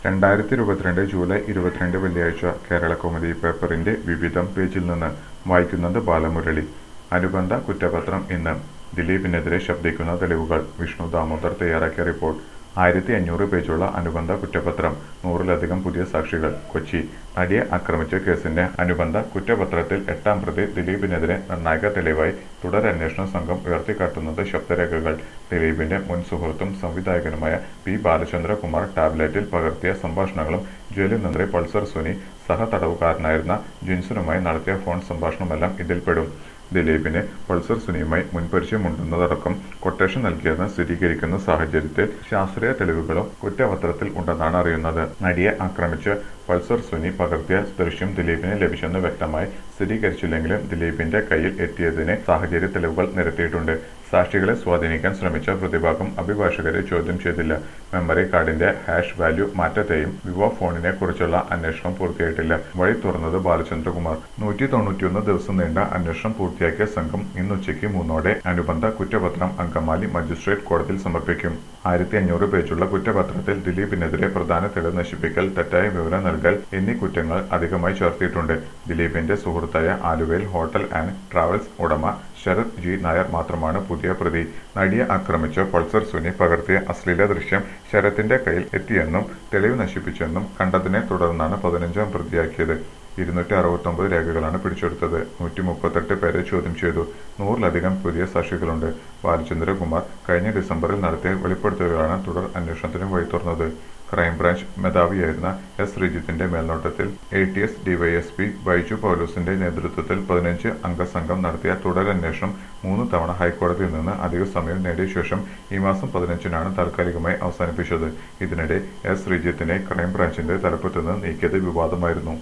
രണ്ടായിരത്തി ഇരുപത്തിരണ്ട് ജൂലൈ ഇരുപത്തിരണ്ട് വെള്ളിയാഴ്ച കേരളകൗമുദി പേപ്പറിന്റെ വിവിധം പേജിൽ നിന്ന് വായിക്കുന്നത് ബാലമുരളി അനുബന്ധ കുറ്റപത്രം ഇന്ന് ദിലീപിനെതിരെ ശബ്ദിക്കുന്ന തെളിവുകൾ വിഷ്ണു ദാമോദർ തയ്യാറാക്കിയ റിപ്പോർട്ട് ആയിരത്തി അഞ്ഞൂറ് പേജുള്ള അനുബന്ധ കുറ്റപത്രം നൂറിലധികം പുതിയ സാക്ഷികൾ കൊച്ചി നടിയെ ആക്രമിച്ച കേസിന്റെ അനുബന്ധ കുറ്റപത്രത്തിൽ എട്ടാം പ്രതി ദിലീപിനെതിരെ നിർണായക തെളിവായി തുടരന്വേഷണ സംഘം ഉയർത്തിക്കാട്ടുന്നത് ശബ്ദരേഖകൾ ദിലീപിന്റെ മുൻ സുഹൃത്തും സംവിധായകനുമായ പി ബാലചന്ദ്രകുമാർ ടാബ്ലറ്റിൽ പകർത്തിയ സംഭാഷണങ്ങളും ജയിലിൽ നിന്ന് പൾസർ സുനി സഹതടവുകാരനായിരുന്ന ജിൻസുനുമായി നടത്തിയ ഫോൺ സംഭാഷണമെല്ലാം ഇതിൽപ്പെടും ദിലീപിന് പൾസർ സുനിയുമായി മുൻപരിചയമുണ്ടെന്നതടക്കം കൊട്ടേഷൻ നൽകിയെന്ന് സ്ഥിരീകരിക്കുന്ന സാഹചര്യത്തിൽ ശാസ്ത്രീയ തെളിവുകളും കുറ്റപത്രത്തിൽ ഉണ്ടെന്നാണ് അറിയുന്നത് നടിയെ ആക്രമിച്ച് പൾസർ സുനി പകർത്തിയ ദൃശ്യം ദിലീപിന് ലഭിച്ചെന്ന് വ്യക്തമായി സ്ഥിരീകരിച്ചില്ലെങ്കിലും ദിലീപിന്റെ കയ്യിൽ എത്തിയതിന് സാഹചര്യ തെളിവുകൾ നിരത്തിയിട്ടുണ്ട് സാക്ഷികളെ സ്വാധീനിക്കാൻ ശ്രമിച്ച പ്രതിഭാഗം അഭിഭാഷകരെ ചോദ്യം ചെയ്തില്ല മെമ്മറി കാർഡിന്റെ ഹാഷ് വാല്യൂ മാറ്റത്തെയും വിവോ ഫോണിനെ കുറിച്ചുള്ള അന്വേഷണം പൂർത്തിയായിട്ടില്ല വഴി തുറന്നത് ബാലചന്ദ്രകുമാർ നൂറ്റി തൊണ്ണൂറ്റിയൊന്ന് ദിവസം നീണ്ട അന്വേഷണം പൂർത്തിയാക്കിയ സംഘം ഇന്നുച്ചയ്ക്ക് മൂന്നോടെ അനുബന്ധ കുറ്റപത്രം അങ്കമാലി മജിസ്ട്രേറ്റ് കോടതിയിൽ സമർപ്പിക്കും ആയിരത്തി അഞ്ഞൂറ് പേജുള്ള കുറ്റപത്രത്തിൽ ദിലീപിനെതിരെ പ്രധാന തെളിവ് നശിപ്പിക്കൽ തെറ്റായ വിവരം നൽകൽ എന്നീ കുറ്റങ്ങൾ അധികമായി ചേർത്തിയിട്ടുണ്ട് ദിലീപിന്റെ സുഹൃത്തായ ആലുവയിൽ ഹോട്ടൽ ആൻഡ് ട്രാവൽസ് ഉടമ ശരത് ജി നായർ മാത്രമാണ് പുതിയ പ്രതി നടിയെ ആക്രമിച്ച് പൾസർ സുനി പകർത്തിയ അശ്ലീല ദൃശ്യം ശരത്തിന്റെ കയ്യിൽ എത്തിയെന്നും തെളിവ് നശിപ്പിച്ചെന്നും കണ്ടതിനെ തുടർന്നാണ് പതിനഞ്ചാം പ്രതിയാക്കിയത് ഇരുന്നൂറ്റി അറുപത്തൊമ്പത് രേഖകളാണ് പിടിച്ചെടുത്തത് നൂറ്റി മുപ്പത്തെട്ട് പേരെ ചോദ്യം ചെയ്തു നൂറിലധികം പുതിയ സാക്ഷികളുണ്ട് ബാലചന്ദ്രകുമാർ കഴിഞ്ഞ ഡിസംബറിൽ നടത്തിയ വെളിപ്പെടുത്തലുകളാണ് തുടർ അന്വേഷണത്തിന് വഴി തുറന്നത് ക്രൈംബ്രാഞ്ച് മേധാവിയായിരുന്ന എസ് ശ്രീജിത്തിന്റെ മേൽനോട്ടത്തിൽ A T S DYSP Baiju പൗലോസിന്റെ നേതൃത്വത്തിൽ പതിനഞ്ച് അംഗ സംഘം നടത്തിയ തുടരന്വേഷണം മൂന്ന് തവണ ഹൈക്കോടതിയിൽ നിന്ന് അധിക സമയം നേടിയ ശേഷം ഈ മാസം പതിനഞ്ചിനാണ് താൽക്കാലികമായി അവസാനിപ്പിച്ചത് ഇതിനിടെ എസ് ശ്രീജിത്തിനെ ക്രൈംബ്രാഞ്ചിന്റെ തലപ്പത്തുനിന്ന് നീക്കിയത് വിവാദമായിരുന്നു